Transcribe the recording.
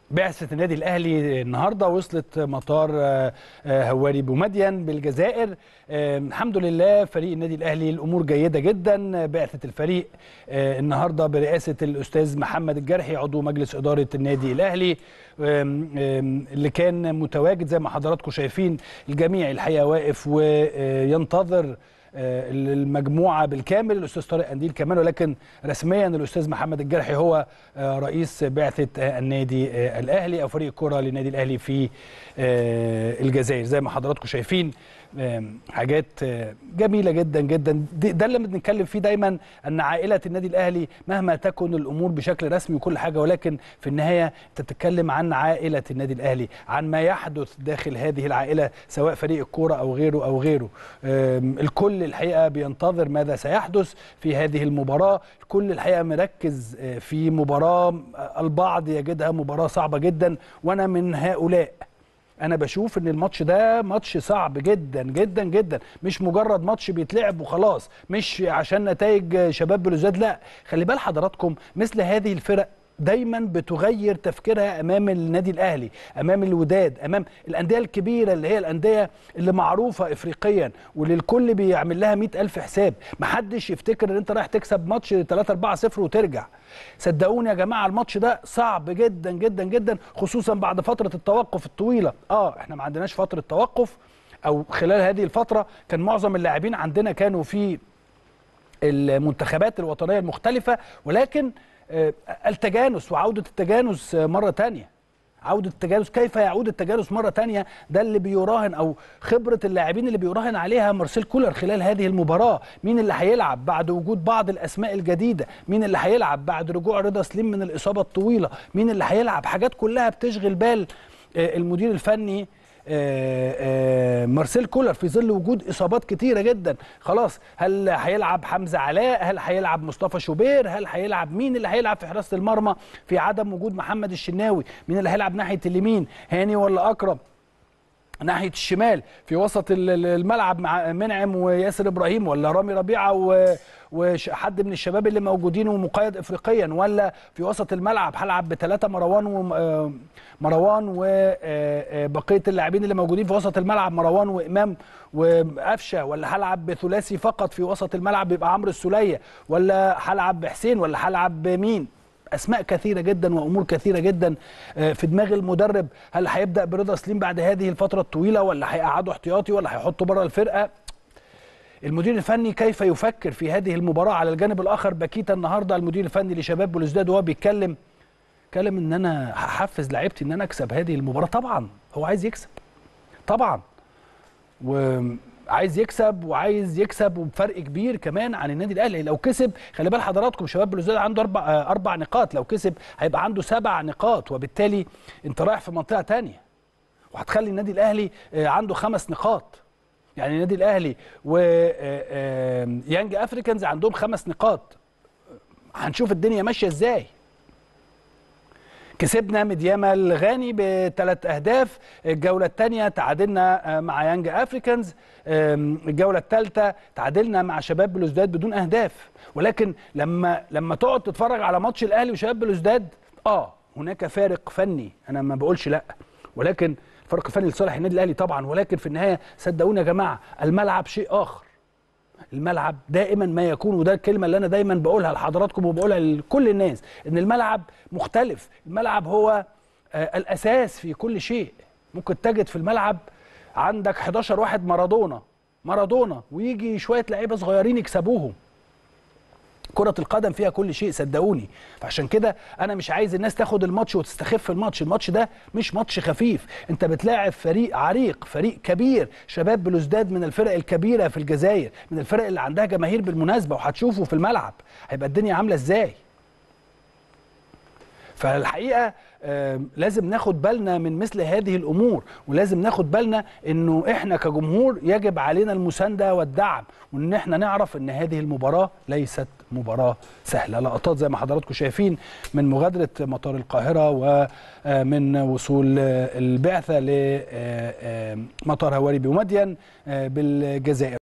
بعثة النادي الأهلي النهاردة وصلت مطار آه، آه، هواري بومدين بالجزائر آه، الحمد لله فريق النادي الأهلي الأمور جيدة جدا بعثة الفريق آه، النهاردة برئاسة الأستاذ محمد الجرحي عضو مجلس إدارة النادي الأهلي آم، آم، اللي كان متواجد زي ما حضراتكم شايفين الجميع الحقيقة واقف وينتظر آه، المجموعه بالكامل الاستاذ طارق قنديل كمان ولكن رسميا الاستاذ محمد الجرحي هو آه، رئيس بعثه آه، النادي آه، الاهلي او فريق الكره للنادي الاهلي في آه، الجزائر زي ما حضراتكم شايفين آم، حاجات آه، جميله جدا جدا دي- ده اللي بنتكلم فيه دايما ان عائله النادي الاهلي مهما تكن الامور بشكل رسمي وكل حاجه ولكن في النهايه انت بتتكلم عن عائله النادي الاهلي عن ما يحدث داخل هذه العائله سواء فريق الكوره او غيره او غيره آم، الكل الحقيقه بينتظر ماذا سيحدث في هذه المباراه الكل الحقيقه مركز آه، في مباراه آه، البعض يجدها مباراه صعبه جدا وانا من هؤلاء انا بشوف ان الماتش ده ماتش صعب جدا جدا جدا مش مجرد ماتش بيتلعب وخلاص مش عشان نتائج شباب بلوزداد لا خلي بال حضراتكم مثل هذه الفرق دايما بتغير تفكيرها امام النادي الاهلي امام الوداد امام الانديه الكبيره اللي هي الانديه اللي معروفه افريقيا واللي الكل بيعمل لها مئة الف حساب محدش يفتكر ان انت رايح تكسب ماتش 3 4 0 وترجع صدقوني يا جماعه الماتش ده صعب جدا جدا جدا خصوصا بعد فتره التوقف الطويله اه احنا ما عندناش فتره توقف او خلال هذه الفتره كان معظم اللاعبين عندنا كانوا في المنتخبات الوطنيه المختلفه ولكن آه، التجانس وعوده التجانس آه، مره تانية عودة التجانس كيف يعود التجانس مرة تانية ده اللي بيراهن أو خبرة اللاعبين اللي بيراهن عليها مارسيل كولر خلال هذه المباراة مين اللي هيلعب بعد وجود بعض الأسماء الجديدة مين اللي هيلعب بعد رجوع رضا سليم من الإصابة الطويلة مين اللي هيلعب حاجات كلها بتشغل بال آه، المدير الفني آه، آه، مارسيل كولر في ظل وجود اصابات كتيره جدا خلاص هل هيلعب حمزه علاء هل هيلعب مصطفى شوبير هل هيلعب مين اللي هيلعب في حراسه المرمى في عدم وجود محمد الشناوي مين اللي هيلعب ناحيه اليمين هاني ولا اكرم ناحيه الشمال في وسط ال- ال- الملعب مع منعم وياسر ابراهيم ولا رامي ربيعه و- وحد من الشباب اللي موجودين ومقيد افريقيا ولا في وسط الملعب هلعب بثلاثه مروان و آه، مروان وبقيه اللاعبين اللي موجودين في وسط الملعب مروان وامام وقفشه ولا هلعب بثلاثي فقط في وسط الملعب يبقى عمرو السوليه ولا هلعب بحسين ولا هلعب بمين اسماء كثيره جدا وامور كثيره جدا آه، في دماغ المدرب هل هيبدا برضا سليم بعد هذه الفتره الطويله ولا هيقعده احتياطي ولا هيحطه بره الفرقه المدير الفني كيف يفكر في هذه المباراه على الجانب الاخر باكيتا النهارده المدير الفني لشباب بلوزداد وهو بيتكلم اتكلم ان انا هحفز لعيبتي ان انا اكسب هذه المباراه طبعا هو عايز يكسب طبعا وعايز يكسب وعايز يكسب وبفرق كبير كمان عن النادي الاهلي لو كسب خلي بال حضراتكم شباب بلوزداد عنده اربع آه، اربع نقاط لو كسب هيبقى عنده سبع نقاط وبالتالي انت رايح في منطقه تانية وهتخلي النادي الاهلي آه، عنده خمس نقاط يعني النادي الاهلي ويانج افريكانز عندهم خمس نقاط هنشوف الدنيا ماشيه ازاي كسبنا مدياما الغاني بثلاث اهداف الجوله الثانيه تعادلنا آه، مع يانج افريكانز آم، الجوله الثالثه تعادلنا مع شباب بلوزداد بدون اهداف ولكن لما لما تقعد تتفرج على ماتش الاهلي وشباب بلوزداد اه هناك فارق فني انا ما بقولش لا ولكن الفرق الفني لصالح النادي الاهلي طبعا ولكن في النهايه صدقوني يا جماعه الملعب شيء اخر الملعب دائما ما يكون وده الكلمه اللي انا دايما بقولها لحضراتكم وبقولها لكل الناس ان الملعب مختلف الملعب هو آه، الاساس في كل شيء ممكن تجد في الملعب عندك 11 واحد مارادونا مارادونا ويجي شويه لعيبه صغيرين يكسبوهم كرة القدم فيها كل شيء صدقوني فعشان كده انا مش عايز الناس تاخد الماتش وتستخف الماتش الماتش ده مش ماتش خفيف انت بتلاعب فريق عريق فريق كبير شباب بلوزداد من الفرق الكبيرة في الجزائر من الفرق اللي عندها جماهير بالمناسبة وهتشوفوا في الملعب هيبقى الدنيا عاملة ازاي فالحقيقه آم، لازم ناخد بالنا من مثل هذه الامور ولازم ناخد بالنا انه احنا كجمهور يجب علينا المسانده والدعم وان احنا نعرف ان هذه المباراه ليست مباراه سهله لقطات زي ما حضراتكم شايفين من مغادره مطار القاهره ومن وصول آه، البعثه لمطار هواري بومدين آه، بالجزائر